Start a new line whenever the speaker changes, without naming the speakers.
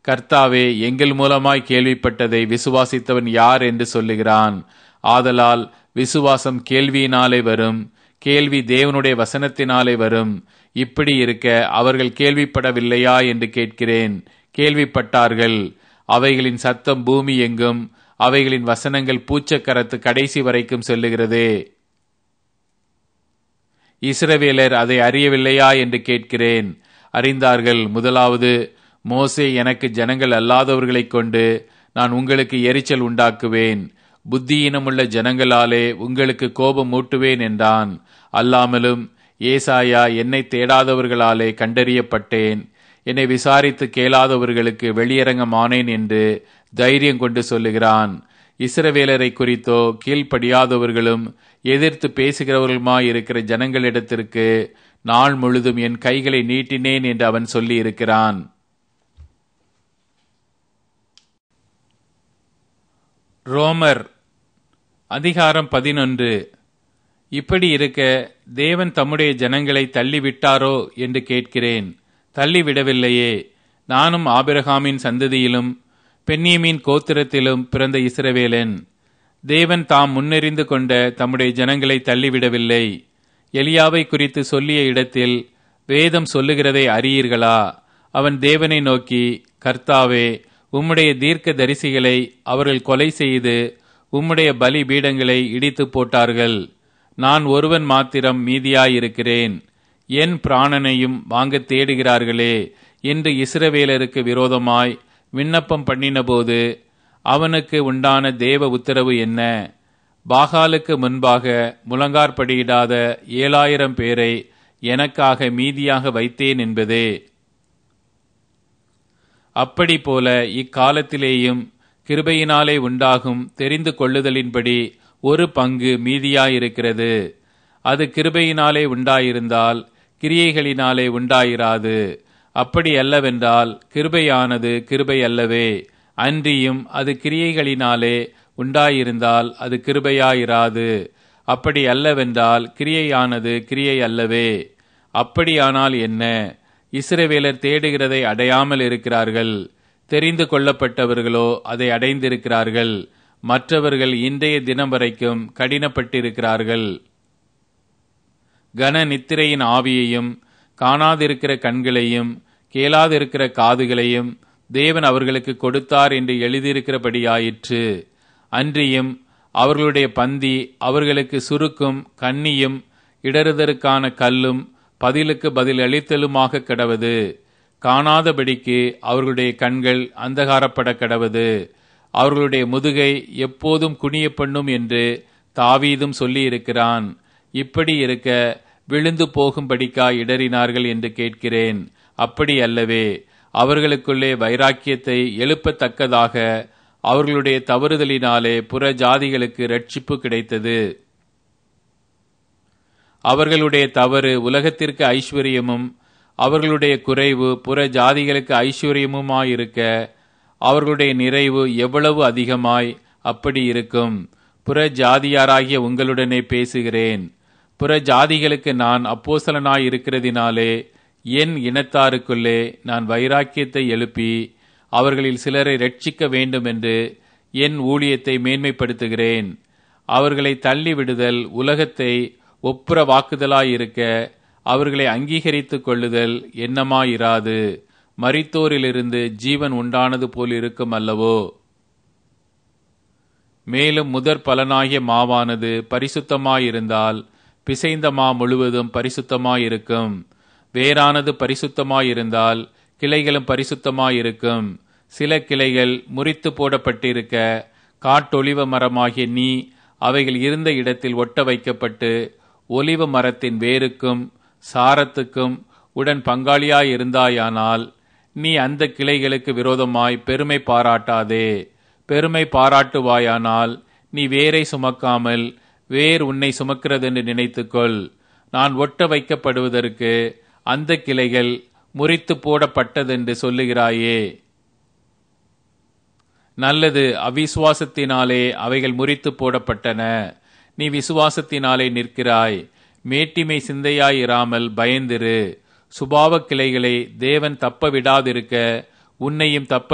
கர்த்தாவே எங்கள் மூலமாய் கேள்விப்பட்டதை விசுவாசித்தவன் யார் என்று சொல்லுகிறான் ஆதலால் விசுவாசம் கேள்வியினாலே வரும் கேள்வி தேவனுடைய வசனத்தினாலே வரும் இப்படி இருக்க அவர்கள் கேள்விப்படவில்லையா என்று கேட்கிறேன் கேள்விப்பட்டார்கள் அவைகளின் சத்தம் பூமி எங்கும் அவைகளின் வசனங்கள் பூச்சக்கரத்து கடைசி வரைக்கும் செல்லுகிறதே இஸ்ரவேலர் அதை அறியவில்லையா என்று கேட்கிறேன் அறிந்தார்கள் முதலாவது மோசே எனக்கு ஜனங்கள் அல்லாதவர்களைக் கொண்டு நான் உங்களுக்கு எரிச்சல் உண்டாக்குவேன் புத்தியினமுள்ள ஜனங்களாலே உங்களுக்கு கோபம் மூட்டுவேன் என்றான் அல்லாமலும் ஏசாயா என்னை தேடாதவர்களாலே கண்டறியப்பட்டேன் என்னை விசாரித்து கேளாதவர்களுக்கு வெளியரங்கமானேன் என்று தைரியம் கொண்டு சொல்லுகிறான் இஸ்ரவேலரை குறித்தோ கீழ்ப்படியாதவர்களும் எதிர்த்து பேசுகிறவர்களுமாயிருக்கிற ஜனங்களிடத்திற்கு நாள் முழுதும் என் கைகளை நீட்டினேன் என்று அவன் சொல்லி இருக்கிறான் ரோமர் அதிகாரம் பதினொன்று இப்படி இருக்க தேவன் தம்முடைய ஜனங்களை தள்ளிவிட்டாரோ என்று கேட்கிறேன் தள்ளிவிடவில்லையே நானும் ஆபிரகாமின் சந்ததியிலும் பென்னியமின் கோத்திரத்திலும் பிறந்த இஸ்ரவேலன் தேவன் தாம் முன்னெறிந்து கொண்ட தம்முடைய ஜனங்களை தள்ளிவிடவில்லை எலியாவை குறித்து சொல்லிய இடத்தில் வேதம் சொல்லுகிறதை அறியீர்களா அவன் தேவனை நோக்கி கர்த்தாவே உம்முடைய தீர்க்க தரிசிகளை அவர்கள் கொலை செய்து உம்முடைய பலி பீடங்களை இடித்து போட்டார்கள் நான் ஒருவன் மாத்திரம் மீதியாயிருக்கிறேன் என் பிராணனையும் வாங்க தேடுகிறார்களே என்று இஸ்ரவேலருக்கு விரோதமாய் விண்ணப்பம் பண்ணினபோது அவனுக்கு உண்டான தேவ உத்தரவு என்ன பாகாலுக்கு முன்பாக முழங்கார்படியிடாத ஏழாயிரம் பேரை எனக்காக மீதியாக வைத்தேன் என்பதே அப்படி போல இக்காலத்திலேயும் கிருபையினாலே உண்டாகும் தெரிந்து கொள்ளுதலின்படி ஒரு பங்கு மீதியாயிருக்கிறது அது கிருபையினாலே உண்டாயிருந்தால் கிரியைகளினாலே உண்டாயிராது அப்படி அல்லவென்றால் கிருபையானது கிருபை அல்லவே அன்றியும் அது கிரியைகளினாலே உண்டாயிருந்தால் அது கிருபையாயிராது அப்படி அல்லவென்றால் கிரியையானது கிரியை அல்லவே அப்படியானால் என்ன இஸ்ரவேலர் தேடுகிறதை அடையாமல் இருக்கிறார்கள் தெரிந்து கொள்ளப்பட்டவர்களோ அதை அடைந்திருக்கிறார்கள் மற்றவர்கள் இன்றைய தினம் வரைக்கும் கடினப்பட்டிருக்கிறார்கள் கன நித்திரையின் ஆவியையும் காணாதிருக்கிற கண்களையும் கேளாதிருக்கிற காதுகளையும் தேவன் அவர்களுக்கு கொடுத்தார் என்று எழுதியிருக்கிறபடியாயிற்று அன்றியும் அவர்களுடைய பந்தி அவர்களுக்கு சுருக்கும் கண்ணியும் இடறுதற்கான கல்லும் பதிலுக்கு பதில் அளித்தலுமாக கிடவது காணாதபடிக்கு அவர்களுடைய கண்கள் அந்தகாரப்பட கிடவது அவர்களுடைய முதுகை எப்போதும் குனிய பண்ணும் என்று தாவீதும் சொல்லியிருக்கிறான் இப்படி இருக்க விழுந்து போகும்படிக்கா இடறினார்கள் என்று கேட்கிறேன் அப்படி அல்லவே அவர்களுக்குள்ளே வைராக்கியத்தை எழுப்பத்தக்கதாக அவர்களுடைய தவறுதலினாலே புற ஜாதிகளுக்கு ரட்சிப்பு கிடைத்தது அவர்களுடைய தவறு உலகத்திற்கு ஐஸ்வர்யமும் அவர்களுடைய குறைவு புற ஜாதிகளுக்கு ஐஸ்வர்யமுமாயிருக்க அவர்களுடைய நிறைவு எவ்வளவு அதிகமாய் அப்படி இருக்கும் புற ஜாதியாராகிய உங்களுடனே பேசுகிறேன் புற ஜாதிகளுக்கு நான் அப்போசலனாய் இருக்கிறதினாலே என் இனத்தாருக்குள்ளே நான் வைராக்கியத்தை எழுப்பி அவர்களில் சிலரை ரட்சிக்க வேண்டும் என்று என் ஊழியத்தை மேன்மைப்படுத்துகிறேன் அவர்களை தள்ளிவிடுதல் உலகத்தை ஒப்புற வாக்குதலாயிருக்க அவர்களை அங்கீகரித்துக் கொள்ளுதல் என்னமாயிராது மரித்தோரிலிருந்து ஜீவன் உண்டானது போல் இருக்கும் அல்லவோ மேலும் முதற் பலனாகிய மாவானது பரிசுத்தமாயிருந்தால் பிசைந்த மா முழுவதும் பரிசுத்தமாயிருக்கும் வேறானது பரிசுத்தமாயிருந்தால் கிளைகளும் பரிசுத்தமாயிருக்கும் சில கிளைகள் முறித்து போடப்பட்டிருக்க காட்டொளிவ மரமாகிய நீ அவைகள் இருந்த இடத்தில் ஒட்ட வைக்கப்பட்டு ஒலிவ மரத்தின் வேருக்கும் சாரத்துக்கும் உடன் பங்காளியாயிருந்தாயானால் நீ அந்த கிளைகளுக்கு விரோதமாய் பெருமை பாராட்டாதே பெருமை பாராட்டுவாயானால் நீ வேரை சுமக்காமல் வேர் உன்னை சுமக்கிறதென்று நினைத்துக்கொள் நான் ஒட்ட வைக்கப்படுவதற்கு அந்த கிளைகள் முறித்து போடப்பட்டதென்று சொல்லுகிறாயே நல்லது அவிசுவாசத்தினாலே அவைகள் முறித்து போடப்பட்டன நீ விசுவாசத்தினாலே நிற்கிறாய் மேட்டிமை சிந்தையாயிராமல் பயந்திரு சுபாவ கிளைகளை தேவன் தப்ப விடாதிருக்க உன்னையும் தப்ப